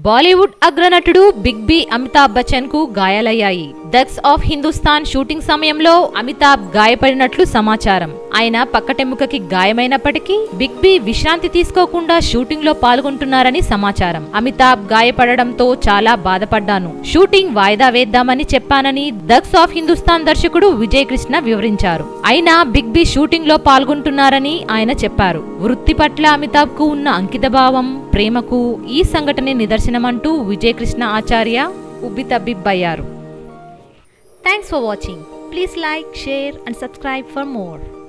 బాలీవుడ్ అగ్రనటుడు big B Amitabh Bachchan కు గాయాలయ్యాయి దక్స్ ఆఫ్ హిందుస్థాన్ షూటింగ్ సమయంలో అమితాబ్ గాయపడినట్లు సమాచారం ఆయన పక్కటెముకకి గాయమైనప్పటికీ బిగ్ బి విశ్రాంతి తీసుకోకుండా షూటింగ్ లో పాల్గొంటున్నారని సమాచారం అమితాబ్ గాయపడడంతో చాలా బాధపడ్డాను షూటింగ్ వాయిదా వేద్దామని చెప్పానని దక్స్ ఆఫ్ హిందుస్థాన్ దర్శకుడు విజయ్ కృష్ణ వివరించారు అయినా బిగ్ బి షూటింగ్ లో పాల్గొంటున్నారని ఆయన చెప్పారు వృత్తి పట్ల అమితాబ్ కు ఉన్న అంకితభావం ప్రేమకు ఈ సంఘటనే నిదర్శనమంటూ విజయ్ కృష్ణ ఆచార్య ఉబ్బితబ్బిబ్బయ్యారు thanks for watching please like share and subscribe for more